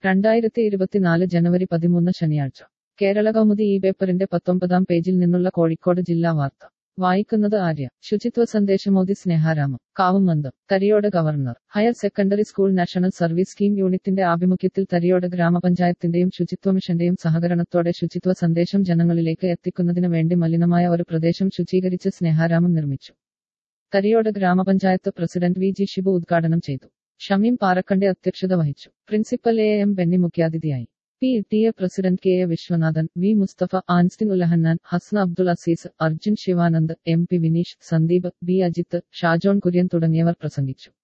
രണ്ടായിരത്തി ഇരുപത്തിനാല് ജനുവരി പതിമൂന്ന് ശനിയാഴ്ച കേരള കൗമുദി ഈ പേപ്പറിന്റെ പത്തൊമ്പതാം പേജിൽ നിന്നുള്ള കോഴിക്കോട് ജില്ലാ വാർത്ത വായിക്കുന്നത് ആര്യ ശുചിത്വ സന്ദേശമോദി Sneharamam Kavumandam Thariyode governor higher secondary school national service scheme യൂണിറ്റിന്റെ ആഭിമുഖ്യത്തിൽ തരിയോട് ഗ്രാമപഞ്ചായത്തിന്റെയും ശുചിത്വ മിഷന്റെയും സഹകരണത്തോടെ ശുചിത്വ സന്ദേശം ജനങ്ങളിലേക്ക് എത്തിക്കുന്നതിന് വേണ്ടി മലിനമായ ഒരു പ്രദേശം ശുചീകരിച്ച് സ്നേഹാരാമം നിർമ്മിച്ചു തരിയോട് ഗ്രാമപഞ്ചായത്ത് പ്രസിഡന്റ് വി ജി ഷിബു ഉദ്ഘാടനം ചെയ്തു ഷമീം പാറക്കണ്ടി അധ്യക്ഷത വഹിച്ചു പ്രിൻസിപ്പൽ എ എം ബെന്നി മുഖ്യാതിഥിയായി P T A president K A Viswanathan V Musthafa Anstin Ulahannan Hasna Abdul Azeez Arjun Sivanand M P Vineesh Sandeep B Ajith Shajon Kurian തുടങ്ങിയവർ പ്രസംഗിച്ചു